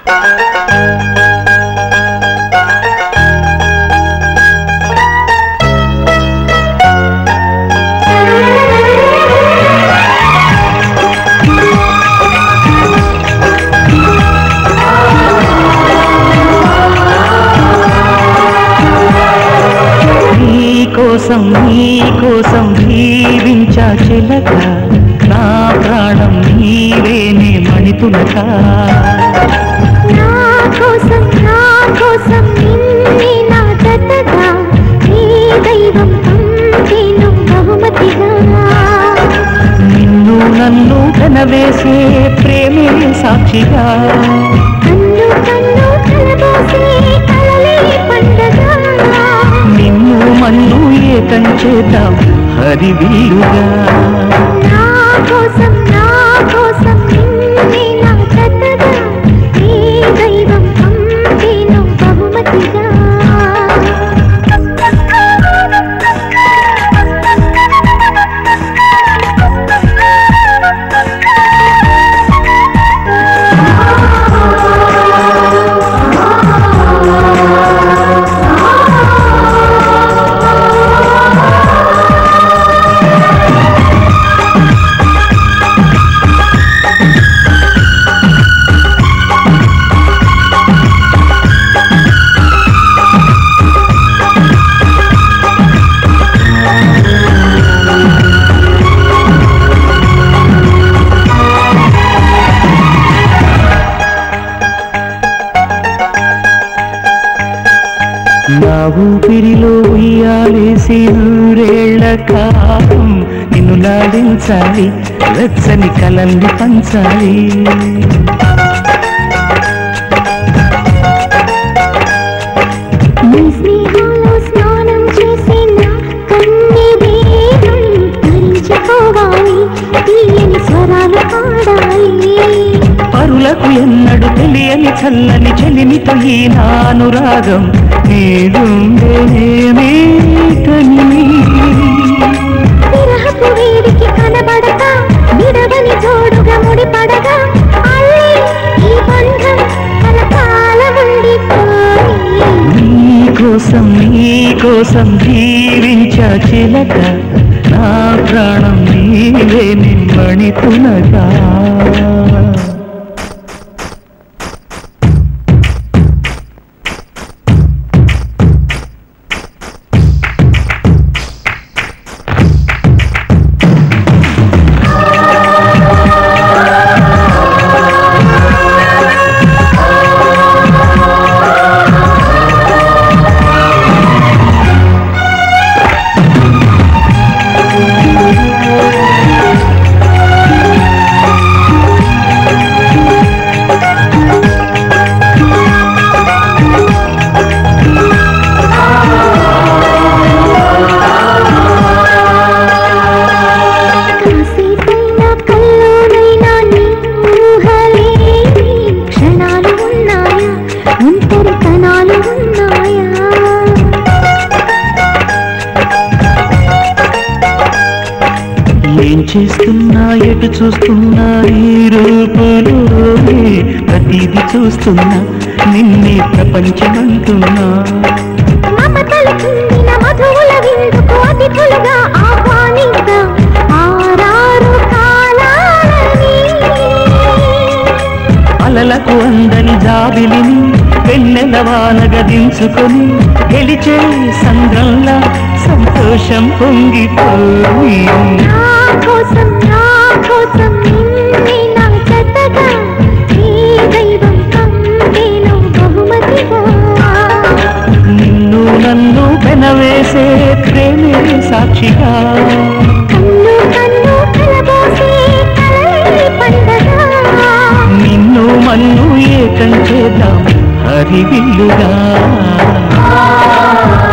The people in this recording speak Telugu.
నీ కోసం నీ కోసం జీవించా చిలక నా ప్రాణం నీవేనే మణితులక నా కోసం నా కోసం నిన్నే నా జతగా నీ దైవం పంపేను బహుమతిగా నిన్ను నన్ను కనవేసే ప్రేమే సాక్షిగా కన్ను కన్ను కలబోసే కలలే పండగ నిన్ను మన్ను ఏకం చేద్దాం హరివీలుగా నా కోసం నా కోసం నిన్నే నా జతగా నీ దైవం పంపేను బహుమతిగా నా ఊపిరిలో ఉయ్యాలేసి నూరేళ్ల కాలం నిన్ను లాడించాలి వెచ్చని కలల్ని పంచాలి నీ స్నేహంలో స్నానం చేసి నా కన్ని దేహం ధరించుకోవాలి తీయని స్వరాలు పాడాలి పరులకు ఎన్నడు తెలియని చల్లని చెలిమితో ఈ నానురాగం నీడుండేనేమేటని విరహపు వేడికి కనబడక విడవని జోడుగా ముడిపడగా అల్లే ఈ బంధం కలకాలం ఉండిపోయి నీ కోసం నీ కోసం జీవించా చిలక నా ప్రాణం నీవే నిమ్మణితునగా కాసేపైనా కల్లోనైనా నీ ఊహలేని క్షణాలు ఉన్నాయా ఒంటరితనాలు ఉన్నాయా ఏం చేస్తున్నా ఎటు చూస్తున్నా ఈ రూపులోనే ప్రతిదీ చూస్తున్నా నిన్నే ప్రపంచమంటున్నా మమతలు చిందిన మధువుల విందుకు అతిథులుగా ఆహ్వానిద్దాం ఆరారు కాలాలని అలలకు అందని జాబిలిని వెన్నెల వానగా దించుకొని గెలిచే సంద్రంలా సంతోషం పొంగిపోయి నా కోసం నా కోసం నిన్నే నా జతగా ఈ దైవం పంపేను బహుమతిగా నిన్ను నన్ను పెనవేసే ప్రేమే సాక్షిగా కన్ను కన్ను కలబోసే కలలే పండగ నిన్ను మన్ను ఏకం చేద్దాం హరివిల్లుగా ఆ